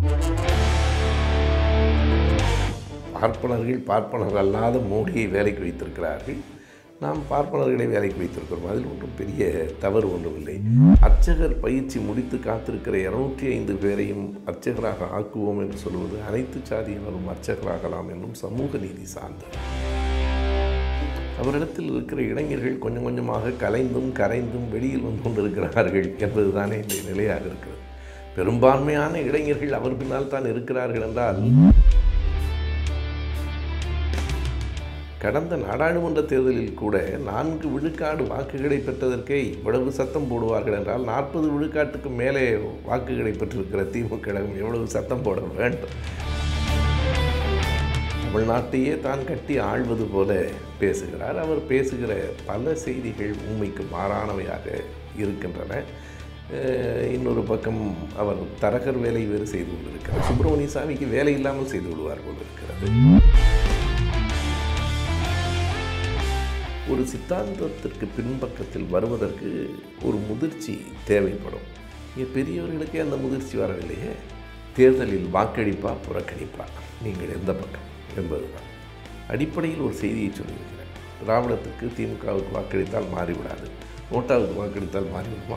பார்ப்பனர்கள் பார்ப்பனர் அல்லாத மோடியை வேலைக்கு வைத்திருக்கிறார்கள் நாம் பார்ப்பனர்களை வேலைக்கு வைத்திருக்கிறோம் அதில் ஒன்றும் பெரிய தவறு ஒன்றும் இல்லை அர்ச்சகர் பயிற்சி முடித்து காத்திருக்கிற இருநூற்றி ஐந்து பேரையும் அர்ச்சகராக ஆக்குவோம் என்று சொல்வது அனைத்து சாதியினரும் அர்ச்சகராகலாம் என்னும் சமூக நீதி சார்ந்தது அவரிடத்தில் இருக்கிற இளைஞர்கள் கொஞ்சம் கொஞ்சமாக கலைந்தும் கரைந்தும் வெளியில் வந்து கொண்டிருக்கிறார்கள் என்பதுதானே இந்த நிலையாக இருக்கிறது பெரும்பான்மையான இளைஞர்கள் அவர் பின்னால் தான் இருக்கிறார்கள் என்றால் கடந்த நாடாளுமன்ற தேர்தலில் கூட நான்கு விழுக்காடு வாக்குகளை பெற்றதற்கே இவ்வளவு சத்தம் போடுவார்கள் என்றால் நாற்பது விழுக்காட்டுக்கு மேலே வாக்குகளை பெற்றிருக்கிற திமுக கழகம் எவ்வளவு சத்தம் போட வேண்டும் தமிழ்நாட்டையே தான் கட்டி ஆள்வது போல பேசுகிறார் அவர் பேசுகிற பல செய்திகள் உண்மைக்கு மாறானவையாக இருக்கின்றன அஹ் இன்னொரு பக்கம் அவர் தரகர் வேலை வேறு செய்து கொண்டிருக்கிறார் சுப்பிரமணிய சாமிக்கு வேலை இல்லாமல் செய்து விடுவார் போல் இருக்கிறது ஒரு சித்தாந்தத்திற்கு பின்பக்கத்தில் வருவதற்கு ஒரு முதிர்ச்சி தேவைப்படும் இங்கே பெரியவர்களுக்கே அந்த முதிர்ச்சி வரவில்லையே தேர்தலில் வாக்களிப்பா புறக்கணிப்பா நீங்கள் எந்த பக்கம் என்பதுதான் அடிப்படையில் ஒரு செய்தியை சொல்லியிருக்கிறேன் திராவிடத்துக்கு திமுகவுக்கு வாக்களித்தால் மாறிவிடாது நோட்டாவுக்கு வாக்களித்தால் மாறிவிடுமா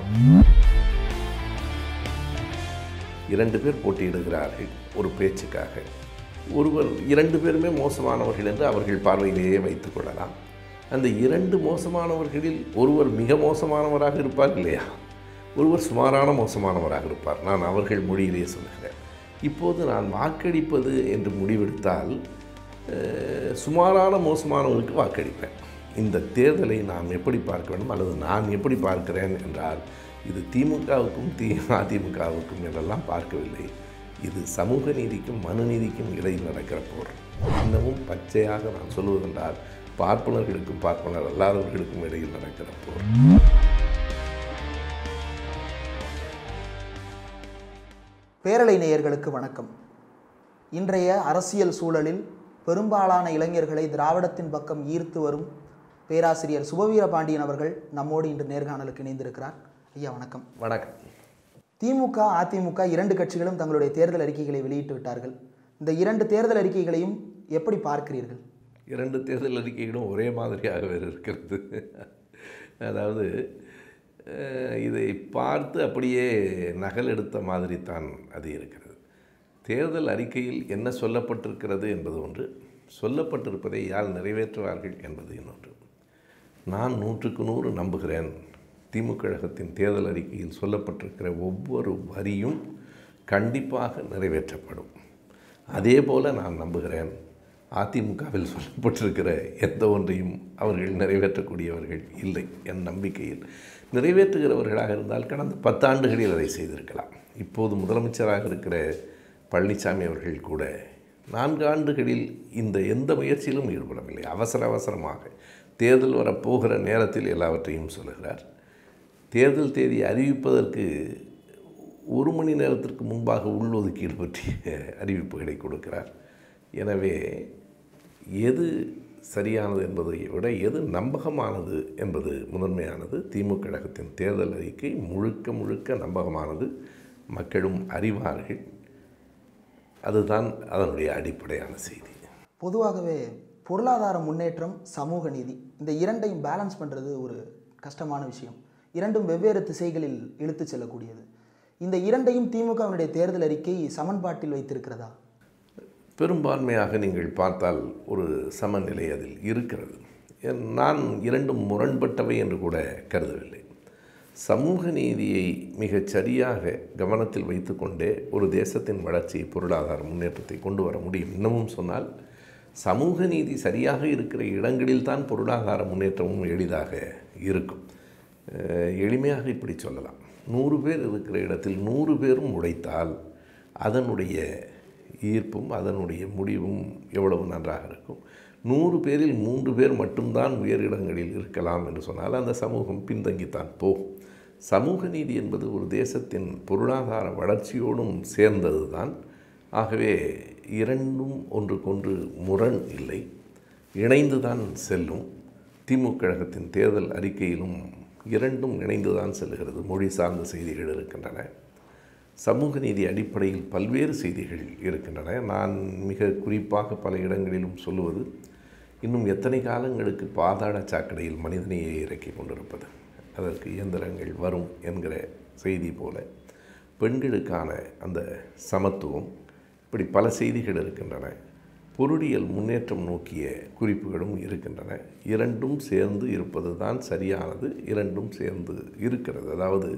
இரண்டு பேர் போட்டியிடுகிறார்கள் ஒரு பேச்சுக்காக ஒருவர் இரண்டு பேருமே மோசமானவர்கள் என்று அவர்கள் பார்வையிலேயே வைத்துக் கொள்ளலாம் அந்த இரண்டு மோசமானவர்களில் ஒருவர் மிக மோசமானவராக இருப்பார் இல்லையா ஒருவர் சுமாரான மோசமானவராக இருப்பார் நான் அவர்கள் மொழியிலேயே சொல்கிறேன் இப்போது நான் வாக்களிப்பது என்று முடிவெடுத்தால் அஹ், சுமாரான மோசமானவருக்கு வாக்களிப்பேன் இந்த தேர்தலை நாம் எப்படி பார்க்க வேண்டும் அல்லது நான் எப்படி பார்க்கிறேன் என்றால் இது திமுகவுக்கும் தி அதிமுகவுக்கும் என்றெல்லாம் பார்க்கவில்லை இது சமூக நீதிக்கும் மனு நீதிக்கும் இடையில் நடக்கிற போர் இன்னமும் பச்சையாக நான் சொல்வதென்றால் பார்ப்பனர்களுக்கும் பார்ப்பனர் அல்லாதவர்களுக்கும் இடையில் நடக்கிற போர் பேரலை நேயர்களுக்கு வணக்கம் இன்றைய அரசியல் சூழலில் பெரும்பாலான இளைஞர்களை திராவிடத்தின் பக்கம் ஈர்த்து வரும் பேராசிரியர் சுபவீர பாண்டியன் அவர்கள் நம்மோடு இன்று நேர்காணலுக்கு இணைந்திருக்கிறார் ஐயா வணக்கம் வணக்கம் திமுக அதிமுக இரண்டு கட்சிகளும் தங்களுடைய தேர்தல் அறிக்கைகளை வெளியிட்டு விட்டார்கள் இந்த இரண்டு தேர்தல் அறிக்கைகளையும் எப்படி பார்க்கிறீர்கள் இரண்டு தேர்தல் அறிக்கைகளும் ஒரே மாதிரியாக வேறு இருக்கிறது அதாவது அஹ், இதை பார்த்து அப்படியே நகல் எடுத்த மாதிரி தான் அது இருக்கிறது தேர்தல் அறிக்கையில் என்ன சொல்லப்பட்டிருக்கிறது என்பது ஒன்று சொல்லப்பட்டிருப்பதை யார் நிறைவேற்றுவார்கள் என்பது இன்னொன்று நான் நூற்றுக்கு நூறு நம்புகிறேன் திமுக கழகத்தின் தேர்தல் அறிக்கையில் சொல்லப்பட்டிருக்கிற ஒவ்வொரு வரியும் கண்டிப்பாக நிறைவேற்றப்படும் அதே போல நான் நம்புகிறேன் அதிமுகவில் சொல்லப்பட்டிருக்கிற எந்த ஒன்றையும் அவர்கள் நிறைவேற்றக்கூடியவர்கள் இல்லை என் நம்பிக்கையில் நிறைவேற்றுகிறவர்களாக இருந்தால் கடந்த பத்தாண்டுகளில் அதை செய்திருக்கலாம் இப்போது முதலமைச்சராக இருக்கிற பழனிசாமி அவர்கள் கூட நான்கு ஆண்டுகளில் இந்த எந்த முயற்சியிலும் ஈடுபடவில்லை அவசர அவசரமாக தேர்தல் வரப்போகிற நேரத்தில் எல்லாவற்றையும் சொல்லுகிறார் தேர்தல் தேதி அறிவிப்பதற்கு ஒரு மணி நேரத்திற்கு முன்பாக உள்ஒதுக்கீடு பற்றிய அறிவிப்புகளை கொடுக்கிறார் எனவே எது சரியானது என்பதை விட எது நம்பகமானது என்பது முதன்மையானது திமுக கழகத்தின் தேர்தல் அறிக்கை முழுக்க முழுக்க நம்பகமானது மக்களும் அறிவார்கள் அதுதான் அதனுடைய அடிப்படையான செய்தி பொதுவாகவே பொருளாதார முன்னேற்றம் சமூக நீதி இந்த இரண்டையும் பேலன்ஸ் பண்ணுறது ஒரு கஷ்டமான விஷயம் இரண்டும் வெவ்வேறு திசைகளில் இழுத்துச் செல்லக்கூடியது இந்த இரண்டையும் திமுகவினுடைய தேர்தல் அறிக்கை சமன்பாட்டில் வைத்திருக்கிறதா பெரும்பான்மையாக நீங்கள் பார்த்தால் ஒரு சமநிலை அதில் இருக்கிறது என் நான் இரண்டும் முரண்பட்டவை என்று கூட கருதவில்லை சமூக நீதியை மிகச் சரியாக கவனத்தில் வைத்துக்கொண்டே ஒரு தேசத்தின் வளர்ச்சி பொருளாதார முன்னேற்றத்தை கொண்டு வர முடியும் இன்னமும் சொன்னால் சமூக நீதி சரியாக இருக்கிற இடங்களில் தான் பொருளாதார முன்னேற்றமும் எளிதாக இருக்கும் அஹ், எளிமையாக இப்படி சொல்லலாம் நூறு பேர் இருக்கிற இடத்தில் நூறு பேரும் உழைத்தால் அதனுடைய ஈர்ப்பும் அதனுடைய முடிவும் எவ்வளவு நன்றாக இருக்கும் நூறு பேரில் மூன்று பேர் மட்டும்தான் உயரிடங்களில் இருக்கலாம் என்று சொன்னால் அந்த சமூகம் பின்தங்கித்தான் போகும் சமூக நீதி என்பது ஒரு தேசத்தின் பொருளாதார வளர்ச்சியோடும் சேர்ந்தது தான் ஆகவே இரண்டும் ஒன்றுக்கொன்று முரண் இல்லை இணைந்து தான் செல்லும் திமுக கழகத்தின் தேர்தல் அறிக்கையிலும் இரண்டும் இணைந்து தான் செல்கிறது மொழி சார்ந்த செய்திகள் இருக்கின்றன சமூக நீதி அடிப்படையில் பல்வேறு செய்திகள் இருக்கின்றன நான் மிக குறிப்பாக பல இடங்களிலும் சொல்லுவது இன்னும் எத்தனை காலங்களுக்கு பாதாள சாக்கடையில் மனிதனையே இறக்கி கொண்டிருப்பது அதற்கு இயந்திரங்கள் வரும் என்கிற செய்தி போல பெண்களுக்கான அந்த சமத்துவம் இப்படி பல செய்திகள் இருக்கின்றன பொருளியல் முன்னேற்றம் நோக்கிய குறிப்புகளும் இருக்கின்றன இரண்டும் சேர்ந்து இருப்பது தான் சரியானது இரண்டும் சேர்ந்து இருக்கிறது அதாவது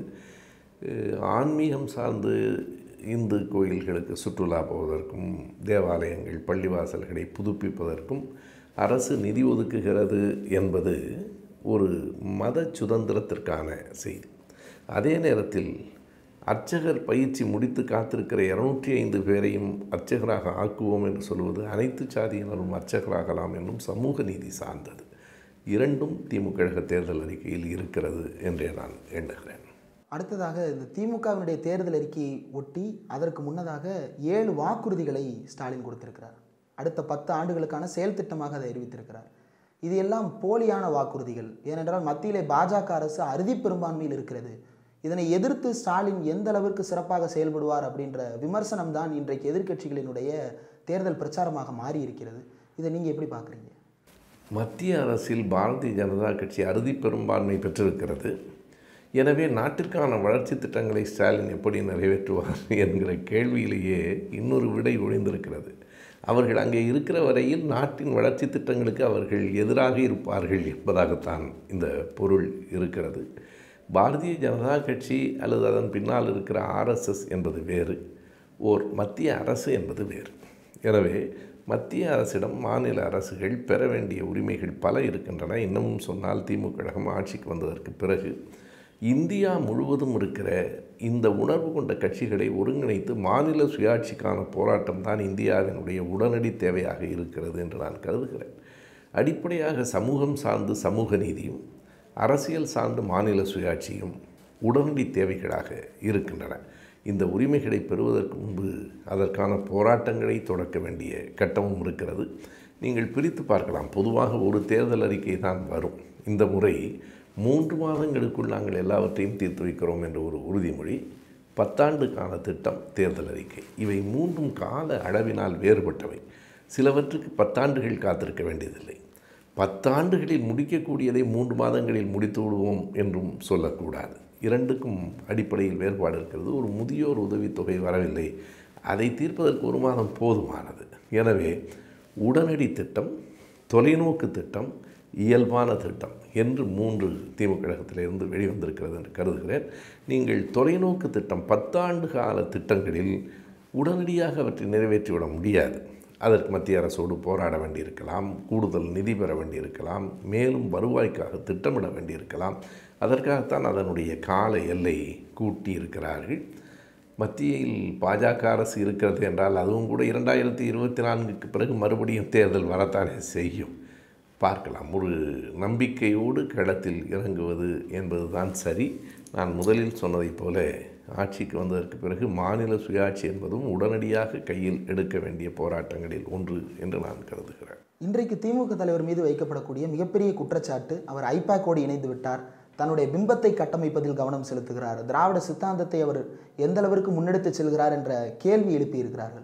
அஹ், ஆன்மீகம் சார்ந்து இந்து கோயில்களுக்கு சுற்றுலா போவதற்கும் தேவாலயங்கள் பள்ளிவாசல்களை புதுப்பிப்பதற்கும் அரசு நிதி ஒதுக்குகிறது என்பது ஒரு மத சுதந்திரத்திற்கான செய்தி அதே நேரத்தில் அர்ச்சகர் பயிற்சி முடித்து காத்திருக்கிற இருநூற்றி ஐந்து பேரையும் அர்ச்சகராக ஆக்குவோம் என்று சொல்வது அனைத்து சாதியினரும் அர்ச்சகராகலாம் என்னும் சமூக நீதி சார்ந்தது இரண்டும் திமுக கழக தேர்தல் அறிக்கையில் இருக்கிறது என்றே நான் எண்ணுகிறேன் அடுத்ததாக இந்த திமுகவினுடைய தேர்தல் அறிக்கையை ஒட்டி அதற்கு முன்னதாக ஏழு வாக்குறுதிகளை ஸ்டாலின் கொடுத்திருக்கிறார் அடுத்த பத்து ஆண்டுகளுக்கான செயல் திட்டமாக அதை அறிவித்திருக்கிறார் இது எல்லாம் போலியான வாக்குறுதிகள் ஏனென்றால் மத்தியிலே பாஜக அரசு அறுதி பெரும்பான்மையில் இருக்கிறது இதனை எதிர்த்து ஸ்டாலின் எந்த அளவிற்கு சிறப்பாக செயல்படுவார் அப்படின்ற விமர்சனம் தான் இன்றைக்கு எதிர்க்கட்சிகளினுடைய தேர்தல் பிரச்சாரமாக மாறி இருக்கிறது இதை நீங்கள் எப்படி பார்க்குறீங்க மத்திய அரசில் பாரதிய ஜனதா கட்சி அறுதி பெரும்பான்மை பெற்றிருக்கிறது எனவே நாட்டிற்கான வளர்ச்சி திட்டங்களை ஸ்டாலின் எப்படி நிறைவேற்றுவார் என்கிற கேள்வியிலேயே இன்னொரு விடை ஒழிந்திருக்கிறது அவர்கள் அங்கே இருக்கிற வரையில் நாட்டின் வளர்ச்சி திட்டங்களுக்கு அவர்கள் எதிராக இருப்பார்கள் என்பதாகத்தான் இந்த பொருள் இருக்கிறது பாரதிய ஜனதா கட்சி அல்லது அதன் பின்னால் இருக்கிற ஆர்எஸ்எஸ் என்பது வேறு ஓர் மத்திய அரசு என்பது வேறு எனவே மத்திய அரசிடம் மாநில அரசுகள் பெற வேண்டிய உரிமைகள் பல இருக்கின்றன இன்னமும் சொன்னால் திமுக கழகம் ஆட்சிக்கு வந்ததற்கு பிறகு இந்தியா முழுவதும் இருக்கிற இந்த உணர்வு கொண்ட கட்சிகளை ஒருங்கிணைத்து மாநில சுயாட்சிக்கான போராட்டம் தான் இந்தியாவினுடைய உடனடி தேவையாக இருக்கிறது என்று நான் கருதுகிறேன் அடிப்படையாக சமூகம் சார்ந்து சமூக நீதியும் அரசியல் சார்ந்து மாநில சுயாட்சியும் உடனடி தேவைகளாக இருக்கின்றன இந்த உரிமைகளை பெறுவதற்கு முன்பு அதற்கான போராட்டங்களை தொடக்க வேண்டிய கட்டமும் இருக்கிறது நீங்கள் பிரித்து பார்க்கலாம் பொதுவாக ஒரு தேர்தல் அறிக்கை தான் வரும் இந்த முறை மூன்று மாதங்களுக்குள் நாங்கள் எல்லாவற்றையும் தீர்த்து வைக்கிறோம் என்ற ஒரு உறுதிமொழி பத்தாண்டுக்கான திட்டம் தேர்தல் அறிக்கை இவை மூன்றும் கால அளவினால் வேறுபட்டவை சிலவற்றுக்கு பத்தாண்டுகள் காத்திருக்க வேண்டியதில்லை பத்தாண்டுகளில் முடிக்கக்கூடியதை மூன்று மாதங்களில் முடித்து விடுவோம் என்றும் சொல்லக்கூடாது இரண்டுக்கும் அடிப்படையில் வேறுபாடு இருக்கிறது ஒரு முதியோர் உதவித்தொகை வரவில்லை அதை தீர்ப்பதற்கு ஒரு மாதம் போதுமானது எனவே உடனடி திட்டம் தொலைநோக்கு திட்டம் இயல்பான திட்டம் என்று மூன்று திமுக கழகத்திலிருந்து வெளிவந்திருக்கிறது என்று கருதுகிறேன் நீங்கள் தொலைநோக்கு திட்டம் பத்தாண்டு கால திட்டங்களில் உடனடியாக அவற்றை நிறைவேற்றிவிட முடியாது அதற்கு மத்திய அரசோடு போராட வேண்டியிருக்கலாம் கூடுதல் நிதி பெற வேண்டியிருக்கலாம் மேலும் வருவாய்க்காக திட்டமிட வேண்டியிருக்கலாம் அதற்காகத்தான் அதனுடைய கால எல்லை கூட்டி இருக்கிறார்கள் மத்தியில் பாஜக அரசு இருக்கிறது என்றால் அதுவும் கூட இரண்டாயிரத்தி இருபத்தி நான்குக்கு பிறகு மறுபடியும் தேர்தல் வரத்தானே செய்யும் பார்க்கலாம் ஒரு நம்பிக்கையோடு களத்தில் இறங்குவது என்பதுதான் சரி நான் முதலில் சொன்னதைப் போல ஆட்சிக்கு வந்ததற்கு பிறகு மாநில சுயாட்சி என்பதும் உடனடியாக கையில் எடுக்க வேண்டிய போராட்டங்களில் ஒன்று என்று நான் கருதுகிறேன் இன்றைக்கு திமுக தலைவர் மீது வைக்கப்படக்கூடிய மிகப்பெரிய குற்றச்சாட்டு அவர் ஐபாக்கோடு இணைந்து விட்டார் தன்னுடைய பிம்பத்தை கட்டமைப்பதில் கவனம் செலுத்துகிறார் திராவிட சித்தாந்தத்தை அவர் எந்த அளவிற்கு முன்னெடுத்து செல்கிறார் என்ற கேள்வி எழுப்பியிருக்கிறார்கள்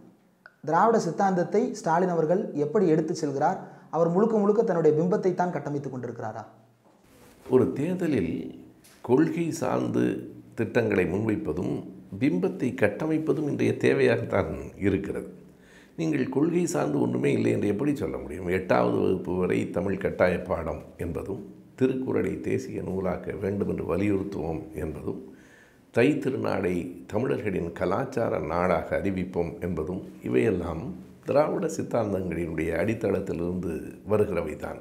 திராவிட சித்தாந்தத்தை ஸ்டாலின் அவர்கள் எப்படி எடுத்து செல்கிறார் அவர் முழுக்க முழுக்க தன்னுடைய பிம்பத்தை தான் கட்டமைத்துக் கொண்டிருக்கிறாரா ஒரு தேர்தலில் கொள்கை சார்ந்து திட்டங்களை முன்வைப்பதும் பிம்பத்தை கட்டமைப்பதும் இன்றைய தேவையாகத்தான் இருக்கிறது நீங்கள் கொள்கை சார்ந்து ஒன்றுமே இல்லை என்று எப்படி சொல்ல முடியும் எட்டாவது வகுப்பு வரை தமிழ் கட்டாய பாடம் என்பதும் திருக்குறளை தேசிய நூலாக்க வேண்டும் என்று வலியுறுத்துவோம் என்பதும் தை திருநாளை தமிழர்களின் கலாச்சார நாடாக அறிவிப்போம் என்பதும் இவையெல்லாம் திராவிட சித்தாந்தங்களினுடைய அடித்தளத்திலிருந்து வருகிறவை தான்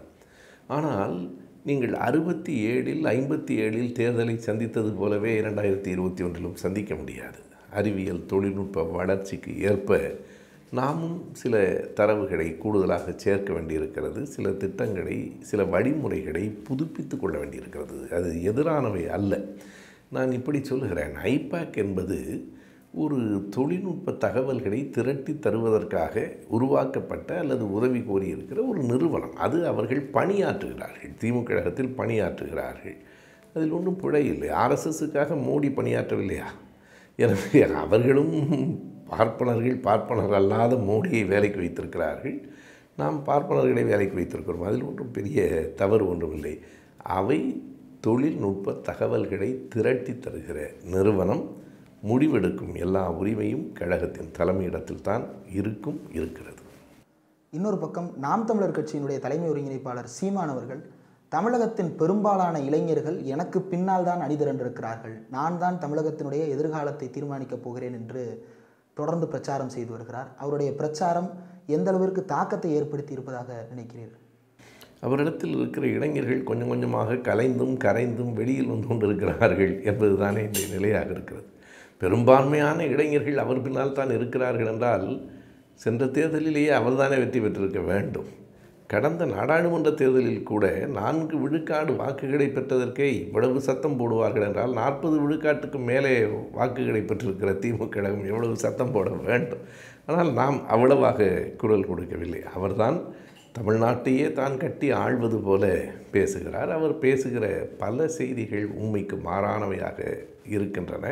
ஆனால் நீங்கள் அறுபத்தி ஏழில் ஐம்பத்தி ஏழில் தேர்தலை சந்தித்தது போலவே இரண்டாயிரத்தி இருபத்தி ஒன்றிலும் சந்திக்க முடியாது அறிவியல் தொழில்நுட்ப வளர்ச்சிக்கு ஏற்ப நாமும் சில தரவுகளை கூடுதலாக சேர்க்க வேண்டியிருக்கிறது சில திட்டங்களை சில வழிமுறைகளை புதுப்பித்து கொள்ள வேண்டியிருக்கிறது அது எதிரானவை அல்ல நான் இப்படி சொல்லுகிறேன் ஐபேக் என்பது ஒரு தொழில்நுட்ப தகவல்களை திரட்டி தருவதற்காக உருவாக்கப்பட்ட அல்லது உதவி கோரியிருக்கிற ஒரு நிறுவனம் அது அவர்கள் பணியாற்றுகிறார்கள் திமுக கழகத்தில் பணியாற்றுகிறார்கள் அதில் ஒன்றும் பிழை இல்லை ஆர்எஸ்எஸ்ஸுக்காக மோடி பணியாற்றவில்லையா எனவே அவர்களும் பார்ப்பனர்கள் பார்ப்பனர் அல்லாத மோடியை வேலைக்கு வைத்திருக்கிறார்கள் நாம் பார்ப்பனர்களை வேலைக்கு வைத்திருக்கிறோம் அதில் ஒன்றும் பெரிய தவறு ஒன்றும் இல்லை அவை தொழில்நுட்ப தகவல்களை திரட்டி தருகிற நிறுவனம் முடிவெடுக்கும் எல்லா உரிமையும் கழகத்தின் தலைமையிடத்தில் தான் இருக்கும் இருக்கிறது இன்னொரு பக்கம் நாம் தமிழர் கட்சியினுடைய தலைமை ஒருங்கிணைப்பாளர் சீமான் அவர்கள் தமிழகத்தின் பெரும்பாலான இளைஞர்கள் எனக்கு பின்னால் தான் அணிதிரண்டிருக்கிறார்கள் நான் தான் தமிழகத்தினுடைய எதிர்காலத்தை தீர்மானிக்கப் போகிறேன் என்று தொடர்ந்து பிரச்சாரம் செய்து வருகிறார் அவருடைய பிரச்சாரம் எந்த அளவிற்கு தாக்கத்தை ஏற்படுத்தி இருப்பதாக நினைக்கிறீர்கள் அவரிடத்தில் இருக்கிற இளைஞர்கள் கொஞ்சம் கொஞ்சமாக கலைந்தும் கரைந்தும் வெளியில் வந்து கொண்டிருக்கிறார்கள் என்பது தானே இந்த நிலையாக இருக்கிறது பெரும்பான்மையான இளைஞர்கள் அவர் பின்னால் தான் இருக்கிறார்கள் என்றால் சென்ற தேர்தலிலேயே அவர்தானே வெற்றி பெற்றிருக்க வேண்டும் கடந்த நாடாளுமன்ற தேர்தலில் கூட நான்கு விழுக்காடு வாக்குகளை பெற்றதற்கே இவ்வளவு சத்தம் போடுவார்கள் என்றால் நாற்பது விழுக்காட்டுக்கு மேலே வாக்குகளை பெற்றிருக்கிற திமுக கழகம் எவ்வளவு சத்தம் போட வேண்டும் ஆனால் நாம் அவ்வளவாக குரல் கொடுக்கவில்லை அவர்தான் தமிழ்நாட்டையே தான் கட்டி ஆள்வது போல பேசுகிறார் அவர் பேசுகிற பல செய்திகள் உண்மைக்கு மாறானவையாக இருக்கின்றன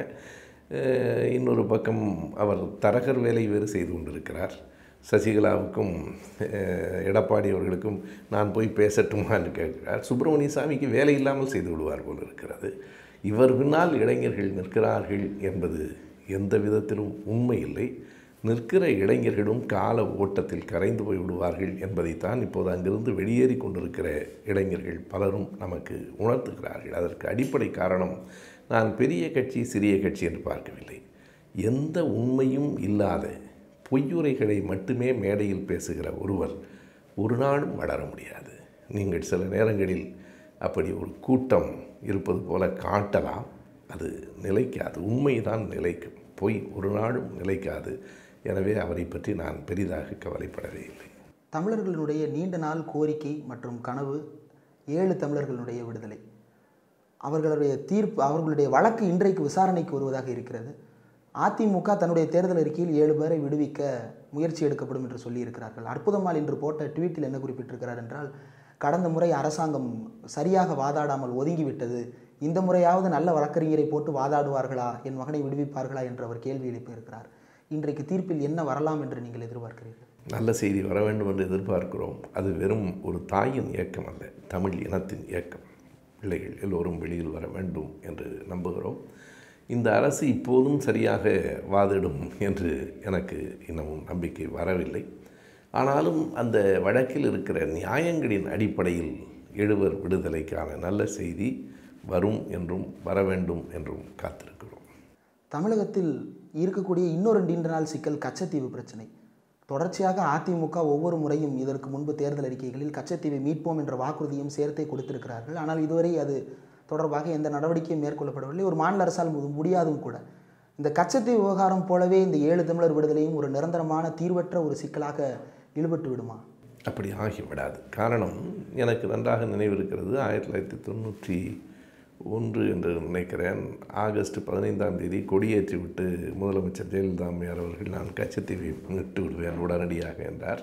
அஹ் இன்னொரு பக்கம் அவர் தரகர் வேலை வேறு செய்து கொண்டிருக்கிறார் சசிகலாவுக்கும் அஹ், எடப்பாடி அவர்களுக்கும் நான் போய் பேசட்டுமா என்று கேட்கிறார் சுப்பிரமணிய சாமிக்கு வேலை இல்லாமல் செய்து விடுவார் போல் இருக்கிறது இவர் பின்னால் இளைஞர்கள் நிற்கிறார்கள் என்பது எந்த விதத்திலும் உண்மை இல்லை நிற்கிற இளைஞர்களும் கால ஓட்டத்தில் கரைந்து போய் விடுவார்கள் என்பதைத்தான் இப்போது அங்கிருந்து வெளியேறி கொண்டிருக்கிற இளைஞர்கள் பலரும் நமக்கு உணர்த்துகிறார்கள் அதற்கு அடிப்படை காரணம் நான் பெரிய கட்சி சிறிய கட்சி என்று பார்க்கவில்லை எந்த உண்மையும் இல்லாத பொய்யுரைகளை மட்டுமே மேடையில் பேசுகிற ஒருவர் ஒரு நாளும் வளர முடியாது நீங்கள் சில நேரங்களில் அப்படி ஒரு கூட்டம் இருப்பது போல காட்டலாம் அது நிலைக்காது உண்மைதான் நிலைக்கும் பொய் ஒரு நாளும் நிலைக்காது எனவே அவரை பற்றி நான் பெரிதாக கவலைப்படவே இல்லை தமிழர்களுடைய நீண்ட நாள் கோரிக்கை மற்றும் கனவு ஏழு தமிழர்களுடைய விடுதலை அவர்களுடைய தீர்ப்பு அவர்களுடைய வழக்கு இன்றைக்கு விசாரணைக்கு வருவதாக இருக்கிறது அதிமுக தன்னுடைய தேர்தல் அறிக்கையில் ஏழு பேரை விடுவிக்க முயற்சி எடுக்கப்படும் என்று சொல்லியிருக்கிறார்கள் அற்புதமால் இன்று போட்ட ட்வீட்டில் என்ன குறிப்பிட்டிருக்கிறார் என்றால் கடந்த முறை அரசாங்கம் சரியாக வாதாடாமல் ஒதுங்கிவிட்டது இந்த முறையாவது நல்ல வழக்கறிஞரை போட்டு வாதாடுவார்களா என் மகனை விடுவிப்பார்களா என்று அவர் கேள்வி எழுப்பியிருக்கிறார் இன்றைக்கு தீர்ப்பில் என்ன வரலாம் என்று நீங்கள் எதிர்பார்க்கிறீர்கள் நல்ல செய்தி வர வேண்டும் என்று எதிர்பார்க்கிறோம் அது வெறும் ஒரு தாயின் இயக்கம் அல்ல தமிழ் இனத்தின் இயக்கம் பிள்ளைகள் எல்லோரும் வெளியில் வர வேண்டும் என்று நம்புகிறோம் இந்த அரசு இப்போதும் சரியாக வாதிடும் என்று எனக்கு இன்னமும் நம்பிக்கை வரவில்லை ஆனாலும் அந்த வழக்கில் இருக்கிற நியாயங்களின் அடிப்படையில் எழுவர் விடுதலைக்கான நல்ல செய்தி வரும் என்றும் வர வேண்டும் என்றும் காத்திருக்கிறோம் தமிழகத்தில் இருக்கக்கூடிய இன்னொரு நீண்ட நாள் சிக்கல் கச்சத்தீவு பிரச்சனை தொடர்ச்சியாக அதிமுக ஒவ்வொரு முறையும் இதற்கு முன்பு தேர்தல் அறிக்கைகளில் கச்சத்தீவை மீட்போம் என்ற வாக்குறுதியும் சேர்த்தே கொடுத்திருக்கிறார்கள் ஆனால் இதுவரை அது தொடர்பாக எந்த நடவடிக்கையும் மேற்கொள்ளப்படவில்லை ஒரு மாநில அரசால் மு- முடியாதும் கூட இந்த கச்சத்தீவு விவகாரம் போலவே இந்த ஏழு தமிழர் விடுதலையும் ஒரு நிரந்தரமான தீர்வற்ற ஒரு சிக்கலாக இழுபட்டு விடுமா அப்படி ஆகிவிடாது காரணம் எனக்கு நன்றாக நினைவிருக்கிறது ஆயிரத்தி தொள்ளாயிரத்தி தொண்ணூற்றி ஒன்று என்று நினைக்கிறேன் ஆகஸ்ட் பதினைந்தாம் தேதி கொடியேற்றி விட்டு முதலமைச்சர் ஜெயலலிதா அம்மையார் அவர்கள் நான் கச்சத்தீவை விட்டு விடுவேன் உடனடியாக என்றார்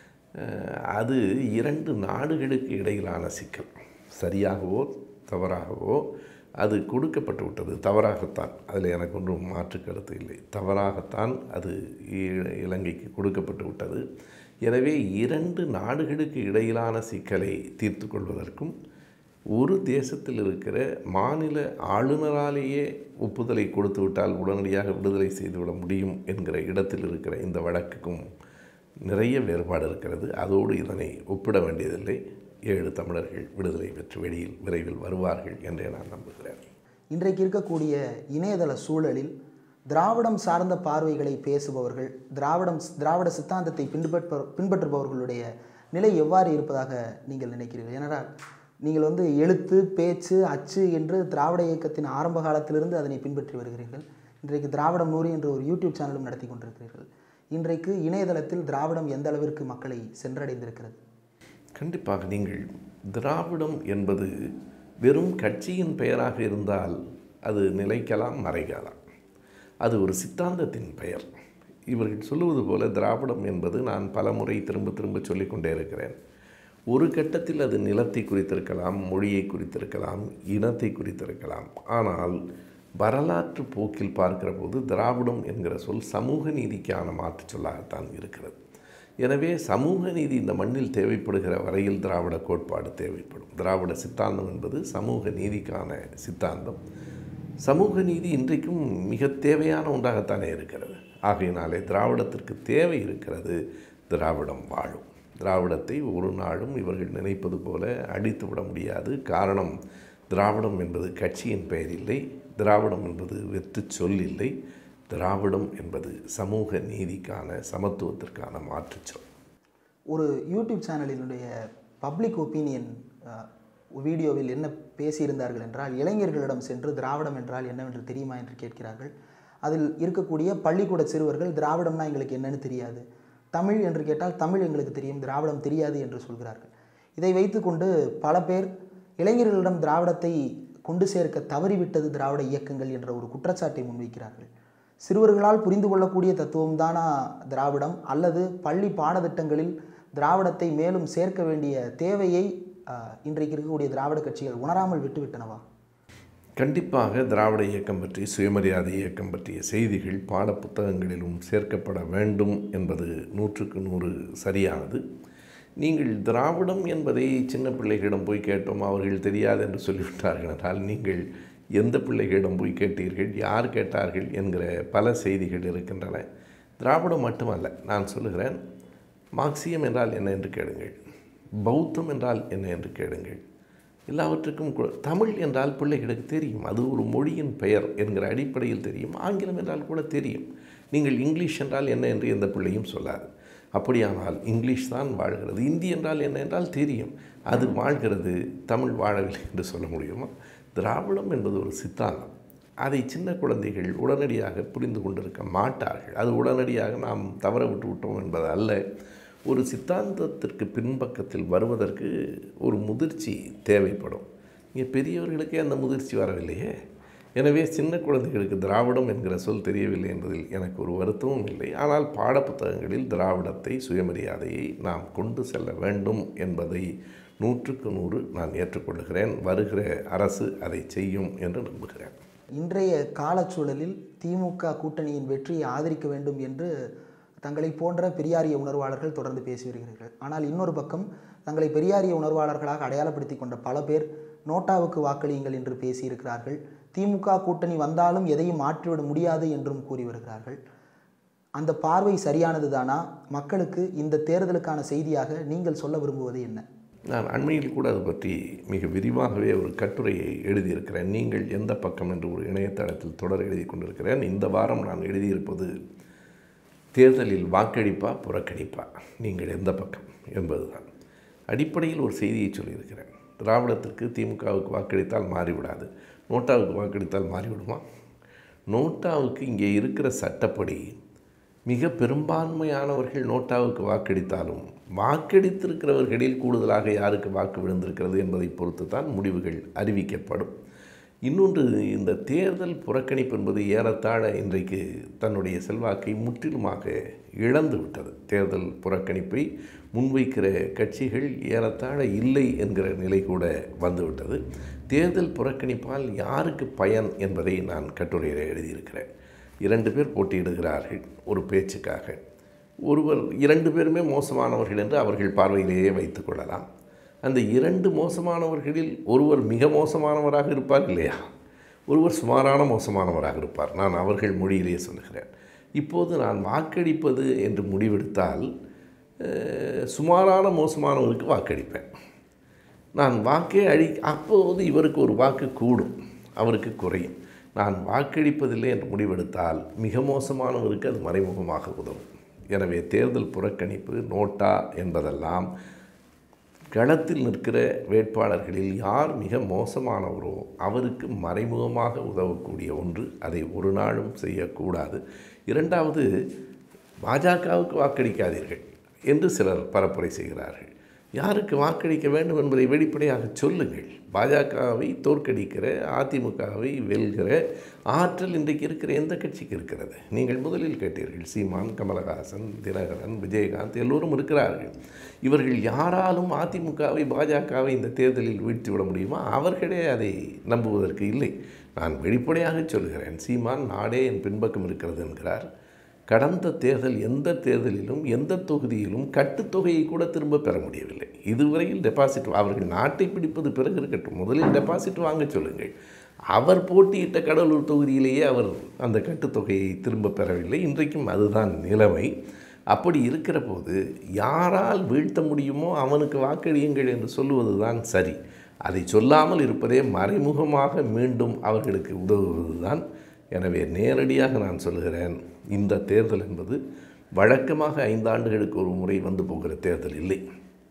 அஹ், அது இரண்டு நாடுகளுக்கு இடையிலான சிக்கல் சரியாகவோ தவறாகவோ அது கொடுக்கப்பட்டு விட்டது தவறாகத்தான் அதில் எனக்கு ஒன்றும் மாற்று கருத்து இல்லை தவறாகத்தான் அது இ- இலங்கைக்கு கொடுக்கப்பட்டு விட்டது எனவே இரண்டு நாடுகளுக்கு இடையிலான சிக்கலை தீர்த்து கொள்வதற்கும் ஒரு தேசத்தில் இருக்கிற மாநில ஆளுநராலேயே ஒப்புதலை கொடுத்து விட்டால் உடனடியாக விடுதலை செய்துவிட முடியும் என்கிற இடத்தில் இருக்கிற இந்த வழக்குக்கும் நிறைய வேறுபாடு இருக்கிறது அதோடு இதனை ஒப்பிட வேண்டியதில்லை ஏழு தமிழர்கள் விடுதலை பெற்று வெளியில் விரைவில் வருவார்கள் என்றே நான் நம்புகிறேன் இன்றைக்கு இருக்கக்கூடிய இணையதள சூழலில் திராவிடம் சார்ந்த பார்வைகளை பேசுபவர்கள் திராவிடம் திராவிட சித்தாந்தத்தை பின்பற்ற பின்பற்றுபவர்களுடைய நிலை எவ்வாறு இருப்பதாக நீங்கள் நினைக்கிறீர்கள் ஏனென்றால் நீங்கள் வந்து எழுத்து பேச்சு அச்சு என்று திராவிட இயக்கத்தின் ஆரம்ப காலத்திலிருந்து அதனை பின்பற்றி வருகிறீர்கள் இன்றைக்கு திராவிடம் நூறு என்ற ஒரு யூடியூப் சேனலும் நடத்தி கொண்டிருக்கிறீர்கள் இன்றைக்கு இணையதளத்தில் திராவிடம் எந்த அளவிற்கு மக்களை சென்றடைந்திருக்கிறது கண்டிப்பாக நீங்கள் திராவிடம் என்பது வெறும் கட்சியின் பெயராக இருந்தால் அது நிலைக்கலாம் மறைக்கலாம் அது ஒரு சித்தாந்தத்தின் பெயர் இவர்கள் சொல்லுவது போல திராவிடம் என்பது நான் பலமுறை திரும்ப திரும்ப சொல்லிக்கொண்டே இருக்கிறேன் ஒரு கட்டத்தில் அது நிலத்தை குறித்திருக்கலாம் மொழியை குறித்திருக்கலாம் இனத்தை குறித்திருக்கலாம் ஆனால் வரலாற்று போக்கில் பார்க்கிற போது திராவிடம் என்கிற சொல் சமூக நீதிக்கான மாற்றுச் சொல்லாகத்தான் இருக்கிறது எனவே சமூக நீதி இந்த மண்ணில் தேவைப்படுகிற வரையில் திராவிட கோட்பாடு தேவைப்படும் திராவிட சித்தாந்தம் என்பது சமூக நீதிக்கான சித்தாந்தம் சமூக நீதி இன்றைக்கும் மிக தேவையான ஒன்றாகத்தானே இருக்கிறது ஆகையினாலே திராவிடத்திற்கு தேவை இருக்கிறது திராவிடம் வாழும் திராவிடத்தை ஒரு நாளும் இவர்கள் நினைப்பது போல அடித்து விட முடியாது காரணம் திராவிடம் என்பது கட்சியின் பெயர் இல்லை திராவிடம் என்பது வெற்று சொல் இல்லை திராவிடம் என்பது சமூக நீதிக்கான சமத்துவத்திற்கான மாற்றுச் சொல் ஒரு யூடியூப் சேனலினுடைய பப்ளிக் ஒப்பீனியன் வீடியோவில் என்ன பேசியிருந்தார்கள் என்றால் இளைஞர்களிடம் சென்று திராவிடம் என்றால் என்னவென்று தெரியுமா என்று கேட்கிறார்கள் அதில் இருக்கக்கூடிய பள்ளிக்கூட சிறுவர்கள் திராவிடம்னா எங்களுக்கு என்னன்னு தெரியாது தமிழ் என்று கேட்டால் தமிழ் எங்களுக்கு தெரியும் திராவிடம் தெரியாது என்று சொல்கிறார்கள் இதை வைத்துக்கொண்டு பல பேர் இளைஞர்களிடம் திராவிடத்தை கொண்டு சேர்க்க தவறிவிட்டது திராவிட இயக்கங்கள் என்ற ஒரு குற்றச்சாட்டை முன்வைக்கிறார்கள் சிறுவர்களால் புரிந்து கொள்ளக்கூடிய தத்துவம்தானா திராவிடம் அல்லது பள்ளி பாடத்திட்டங்களில் திராவிடத்தை மேலும் சேர்க்க வேண்டிய தேவையை ஆஹ், இன்றைக்கு இருக்கக்கூடிய திராவிட கட்சிகள் உணராமல் விட்டுவிட்டனவா கண்டிப்பாக திராவிட இயக்கம் பற்றி சுயமரியாதை இயக்கம் பற்றிய செய்திகள் பாடப்புத்தகங்களிலும் சேர்க்கப்பட வேண்டும் என்பது நூற்றுக்கு நூறு சரியானது நீங்கள் திராவிடம் என்பதை சின்ன பிள்ளைகளிடம் போய் கேட்டோம் அவர்கள் தெரியாது என்று சொல்லிவிட்டார்கள் என்றால் நீங்கள் எந்த பிள்ளைகளிடம் போய் கேட்டீர்கள் யார் கேட்டார்கள் என்கிற பல செய்திகள் இருக்கின்றன திராவிடம் மட்டுமல்ல நான் சொல்லுகிறேன் மார்க்சியம் என்றால் என்ன என்று கேளுங்கள் பௌத்தம் என்றால் என்ன என்று கேளுங்கள் எல்லாவற்றுக்கும் கூட தமிழ் என்றால் பிள்ளைகளுக்கு தெரியும் அது ஒரு மொழியின் பெயர் என்கிற அடிப்படையில் தெரியும் ஆங்கிலம் என்றால் கூட தெரியும் நீங்கள் இங்கிலீஷ் என்றால் என்ன என்று எந்த பிள்ளையும் சொல்லாது அப்படியானால் இங்கிலீஷ் தான் வாழ்கிறது இந்தி என்றால் என்ன என்றால் தெரியும் அது வாழ்கிறது தமிழ் வாழவில்லை என்று சொல்ல முடியுமா திராவிடம் என்பது ஒரு சித்தாந்தம் அதை சின்ன குழந்தைகள் உடனடியாக புரிந்து கொண்டிருக்க மாட்டார்கள் அது உடனடியாக நாம் தவற விட்டு விட்டோம் என்பது அல்ல ஒரு சித்தாந்தத்திற்கு பின்பக்கத்தில் வருவதற்கு ஒரு முதிர்ச்சி தேவைப்படும் இங்கே பெரியவர்களுக்கே அந்த முதிர்ச்சி வரவில்லையே எனவே சின்ன குழந்தைகளுக்கு திராவிடம் என்கிற சொல் தெரியவில்லை என்பதில் எனக்கு ஒரு வருத்தமும் இல்லை ஆனால் பாடப்புத்தகங்களில் திராவிடத்தை சுயமரியாதையை நாம் கொண்டு செல்ல வேண்டும் என்பதை நூற்றுக்கு நூறு நான் ஏற்றுக்கொள்கிறேன் வருகிற அரசு அதை செய்யும் என்று நம்புகிறேன் இன்றைய காலச்சூழலில் திமுக கூட்டணியின் வெற்றியை ஆதரிக்க வேண்டும் என்று தங்களை போன்ற பெரியாரிய உணர்வாளர்கள் தொடர்ந்து பேசி வருகிறார்கள் ஆனால் இன்னொரு பக்கம் தங்களை பெரியாரிய உணர்வாளர்களாக அடையாளப்படுத்தி கொண்ட பல பேர் நோட்டாவுக்கு வாக்களியுங்கள் என்று பேசியிருக்கிறார்கள் திமுக கூட்டணி வந்தாலும் எதையும் மாற்றிவிட முடியாது என்றும் கூறி வருகிறார்கள் அந்த பார்வை சரியானது தானா மக்களுக்கு இந்த தேர்தலுக்கான செய்தியாக நீங்கள் சொல்ல விரும்புவது என்ன நான் அண்மையில் கூட அது பற்றி மிக விரிவாகவே ஒரு கட்டுரையை எழுதியிருக்கிறேன் நீங்கள் எந்த பக்கம் என்று ஒரு இணையதளத்தில் தொடர் எழுதி கொண்டிருக்கிறேன் இந்த வாரம் நான் எழுதியிருப்பது தேர்தலில் வாக்களிப்பா புறக்கணிப்பா நீங்கள் எந்த பக்கம் என்பதுதான் அடிப்படையில் ஒரு செய்தியை சொல்லியிருக்கிறேன் திராவிடத்திற்கு திமுகவுக்கு வாக்களித்தால் மாறிவிடாது நோட்டாவுக்கு வாக்களித்தால் மாறிவிடுமா நோட்டாவுக்கு இங்கே இருக்கிற சட்டப்படி மிக பெரும்பான்மையானவர்கள் நோட்டாவுக்கு வாக்களித்தாலும் வாக்களித்திருக்கிறவர்களில் கூடுதலாக யாருக்கு வாக்கு விழுந்திருக்கிறது என்பதை பொறுத்து தான் முடிவுகள் அறிவிக்கப்படும் இன்னொன்று இந்த தேர்தல் புறக்கணிப்பு என்பது ஏறத்தாழ இன்றைக்கு தன்னுடைய செல்வாக்கை முற்றிலுமாக இழந்து விட்டது தேர்தல் புறக்கணிப்பை முன்வைக்கிற கட்சிகள் ஏறத்தாழ இல்லை என்கிற நிலை கூட வந்துவிட்டது தேர்தல் புறக்கணிப்பால் யாருக்கு பயன் என்பதை நான் கட்டுரையில் எழுதியிருக்கிறேன் இரண்டு பேர் போட்டியிடுகிறார்கள் ஒரு பேச்சுக்காக ஒருவர் இரண்டு பேருமே மோசமானவர்கள் என்று அவர்கள் பார்வையிலேயே வைத்துக் கொள்ளலாம் அந்த இரண்டு மோசமானவர்களில் ஒருவர் மிக மோசமானவராக இருப்பார் இல்லையா ஒருவர் சுமாரான மோசமானவராக இருப்பார் நான் அவர்கள் மொழியிலேயே சொல்லுகிறேன் இப்போது நான் வாக்களிப்பது என்று முடிவெடுத்தால் அஹ், சுமாரான மோசமானவருக்கு வாக்களிப்பேன் நான் வாக்கே அழி அப்போது இவருக்கு ஒரு வாக்கு கூடும் அவருக்கு குறையும் நான் வாக்களிப்பதில்லை என்று முடிவெடுத்தால் மிக மோசமானவருக்கு அது மறைமுகமாக உதவும் எனவே தேர்தல் புறக்கணிப்பு நோட்டா என்பதெல்லாம் களத்தில் நிற்கிற வேட்பாளர்களில் யார் மிக மோசமானவரோ அவருக்கு மறைமுகமாக உதவக்கூடிய ஒன்று அதை ஒரு நாளும் செய்யக்கூடாது இரண்டாவது பாஜகவுக்கு வாக்களிக்காதீர்கள் என்று சிலர் பரப்புரை செய்கிறார்கள் யாருக்கு வாக்களிக்க வேண்டும் என்பதை வெளிப்படையாக சொல்லுங்கள் பாஜகவை தோற்கடிக்கிற அதிமுகவை வெல்கிற ஆற்றல் இன்றைக்கு இருக்கிற எந்த கட்சிக்கு இருக்கிறது நீங்கள் முதலில் கேட்டீர்கள் சீமான் கமலஹாசன் தினகரன் விஜயகாந்த் எல்லோரும் இருக்கிறார்கள் இவர்கள் யாராலும் அதிமுகவை பாஜகவை இந்த தேர்தலில் வீழ்த்தி விட முடியுமா அவர்களே அதை நம்புவதற்கு இல்லை நான் வெளிப்படையாக சொல்கிறேன் சீமான் நாடே என் பின்பக்கம் இருக்கிறது என்கிறார் கடந்த தேர்தல் எந்த தேர்தலிலும் எந்த தொகுதியிலும் கட்டுத்தொகையை கூட திரும்ப பெற முடியவில்லை இதுவரையில் டெபாசிட் அவர்கள் நாட்டை பிடிப்பது பிறகு இருக்கட்டும் முதலில் டெபாசிட் வாங்க சொல்லுங்கள் அவர் போட்டியிட்ட கடலூர் தொகுதியிலேயே அவர் அந்த கட்டுத்தொகையை திரும்ப பெறவில்லை இன்றைக்கும் அதுதான் நிலைமை அப்படி இருக்கிற போது யாரால் வீழ்த்த முடியுமோ அவனுக்கு வாக்களியுங்கள் என்று சொல்லுவது தான் சரி அதை சொல்லாமல் இருப்பதே மறைமுகமாக மீண்டும் அவர்களுக்கு உதவுவது தான் எனவே நேரடியாக நான் சொல்கிறேன் இந்த தேர்தல் என்பது வழக்கமாக ஐந்தாண்டுகளுக்கு ஒரு முறை வந்து போகிற தேர்தல் இல்லை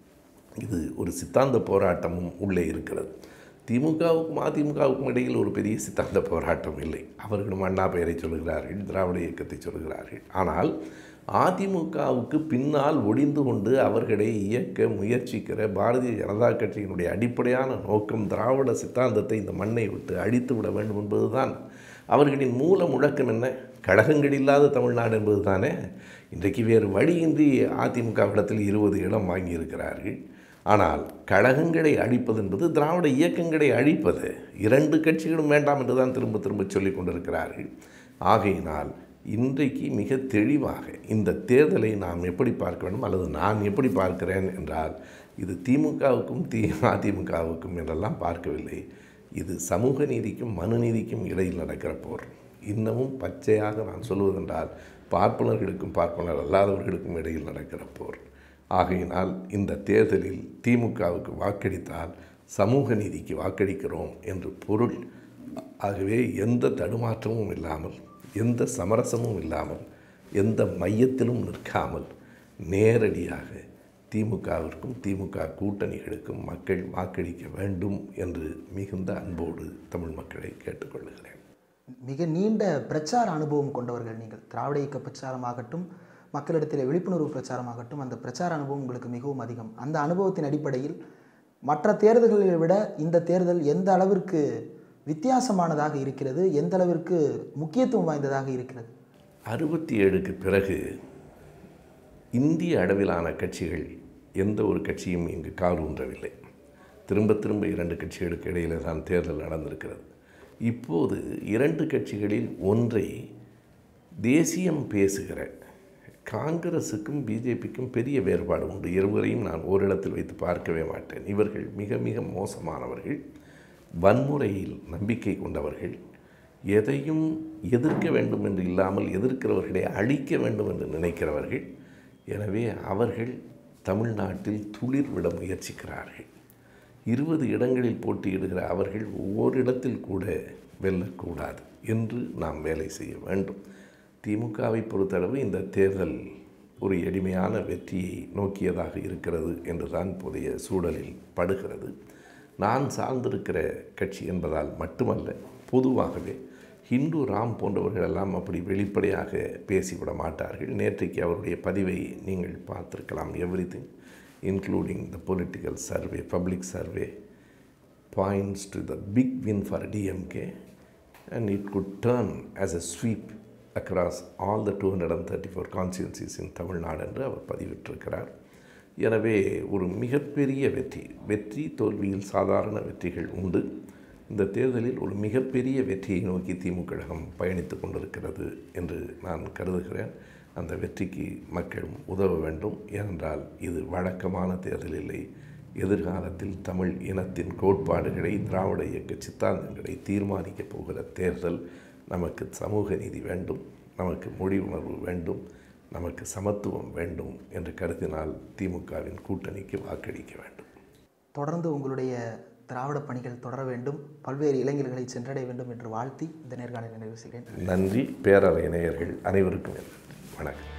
இது ஒரு சித்தாந்த போராட்டமும் உள்ளே இருக்கிறது திமுகவுக்கும் அதிமுகவுக்கும் இடையில் ஒரு பெரிய சித்தாந்த போராட்டம் இல்லை அவர்களும் அண்ணா பெயரை சொல்கிறார்கள் திராவிட இயக்கத்தை சொல்கிறார்கள் ஆனால் அதிமுகவுக்கு பின்னால் ஒளிந்து கொண்டு அவர்களை இயக்க முயற்சிக்கிற பாரதிய ஜனதா கட்சியினுடைய அடிப்படையான நோக்கம் திராவிட சித்தாந்தத்தை இந்த மண்ணை விட்டு அழித்து விட வேண்டும் என்பதுதான் அவர்களின் மூல முழக்கம் என்ன கழகங்கள் இல்லாத தமிழ்நாடு என்பது தானே இன்றைக்கு வேறு வழியின்றி அதிமுகவிடத்தில் இருபது இடம் வாங்கியிருக்கிறார்கள் ஆனால் கழகங்களை அழிப்பது என்பது திராவிட இயக்கங்களை அழிப்பது இரண்டு கட்சிகளும் வேண்டாம் என்று தான் திரும்ப திரும்ப சொல்லிக் கொண்டிருக்கிறார்கள் ஆகையினால் இன்றைக்கு மிக தெளிவாக இந்த தேர்தலை நாம் எப்படி பார்க்க வேண்டும் அல்லது நான் எப்படி பார்க்கிறேன் என்றால் இது திமுகவுக்கும் தி அதிமுகவுக்கும் என்றெல்லாம் பார்க்கவில்லை இது சமூக நீதிக்கும் மனுநீதிக்கும் இடையில் நடக்கிற போர் இன்னமும் பச்சையாக நான் சொல்வதென்றால் பார்ப்பனர்களுக்கும் பார்ப்பனர் அல்லாதவர்களுக்கும் இடையில் நடக்கிற போர் ஆகையினால் இந்த தேர்தலில் திமுகவுக்கு வாக்களித்தால் சமூக நீதிக்கு வாக்களிக்கிறோம் என்று பொருள் ஆகவே எந்த தடுமாற்றமும் இல்லாமல் எந்த சமரசமும் இல்லாமல் எந்த மையத்திலும் நிற்காமல் நேரடியாக திமுகவிற்கும் திமுக கூட்டணிகளுக்கும் மக்கள் வாக்களிக்க வேண்டும் என்று மிகுந்த அன்போடு தமிழ் மக்களை கேட்டுக்கொள்கிறேன் மிக நீண்ட பிரச்சார அனுபவம் கொண்டவர்கள் நீங்கள் திராவிட இயக்க பிரச்சாரமாகட்டும் மக்களிடத்தில் விழிப்புணர்வு பிரச்சாரமாகட்டும் அந்த பிரச்சார அனுபவம் உங்களுக்கு மிகவும் அதிகம் அந்த அனுபவத்தின் அடிப்படையில் மற்ற தேர்தல்களை விட இந்த தேர்தல் எந்த அளவிற்கு வித்தியாசமானதாக இருக்கிறது எந்த அளவிற்கு முக்கியத்துவம் வாய்ந்ததாக இருக்கிறது அறுபத்தி ஏழுக்கு பிறகு இந்திய அளவிலான கட்சிகள் எந்த ஒரு கட்சியும் இங்கு கால் ஊன்றவில்லை திரும்ப திரும்ப இரண்டு கட்சிகளுக்கு இடையில தான் தேர்தல் நடந்திருக்கிறது இப்போது இரண்டு கட்சிகளில் ஒன்றை தேசியம் பேசுகிற காங்கிரஸுக்கும் பிஜேபிக்கும் பெரிய வேறுபாடு உண்டு இருவரையும் நான் ஓரிடத்தில் வைத்து பார்க்கவே மாட்டேன் இவர்கள் மிக மிக மோசமானவர்கள் வன்முறையில் நம்பிக்கை கொண்டவர்கள் எதையும் எதிர்க்க வேண்டும் என்று இல்லாமல் எதிர்க்கிறவர்களை அழிக்க வேண்டும் என்று நினைக்கிறவர்கள் எனவே அவர்கள் தமிழ்நாட்டில் துளிர் விட முயற்சிக்கிறார்கள் இருபது இடங்களில் போட்டியிடுகிற அவர்கள் ஒவ்வொரு இடத்தில் கூட வெல்லக்கூடாது என்று நாம் வேலை செய்ய வேண்டும் திமுகவை பொறுத்தளவு இந்த தேர்தல் ஒரு எளிமையான வெற்றியை நோக்கியதாக இருக்கிறது என்றுதான் இப்போதைய சூழலில் படுகிறது நான் சார்ந்திருக்கிற கட்சி என்பதால் மட்டுமல்ல பொதுவாகவே ஹிந்து ராம் போன்றவர்கள் எல்லாம் அப்படி வெளிப்படையாக பேசிவிட மாட்டார்கள் நேற்றைக்கு அவருடைய பதிவை நீங்கள் பார்த்திருக்கலாம் everything including the political survey public survey points to the big win for DMK and it could turn as a sweep across all the two hundred and thirty four constituencies in Tamil Nadu என்று அவர் பதிவிட்டிருக்கிறார் எனவே ஒரு மிகப்பெரிய வெற்றி வெற்றி தோல்வியில் சாதாரண வெற்றிகள் உண்டு இந்த தேர்தலில் ஒரு மிகப்பெரிய வெற்றியை நோக்கி திமுக கழகம் பயணித்து கொண்டிருக்கிறது என்று நான் கருதுகிறேன் அந்த வெற்றிக்கு மக்களும் உதவ வேண்டும் ஏனென்றால் இது வழக்கமான தேர்தல் இல்லை எதிர்காலத்தில் தமிழ் இனத்தின் கோட்பாடுகளை திராவிட இயக்க சித்தாந்தங்களை தீர்மானிக்கப் போகிற தேர்தல் நமக்கு சமூக நீதி வேண்டும் நமக்கு மொழி உணர்வு வேண்டும் நமக்கு சமத்துவம் வேண்டும் என்று கருதினால் திமுகவின் கூட்டணிக்கு வாக்களிக்க வேண்டும் தொடர்ந்து உங்களுடைய திராவிட பணிகள் தொடர வேண்டும் பல்வேறு இளைஞர்களை சென்றடைய வேண்டும் என்று வாழ்த்தி இந்த நேர்காணலை நிறைவு செய்கிறேன் நன்றி பேரவை நேயர்கள் அனைவருக்கும் என் நன்றி வணக்கம்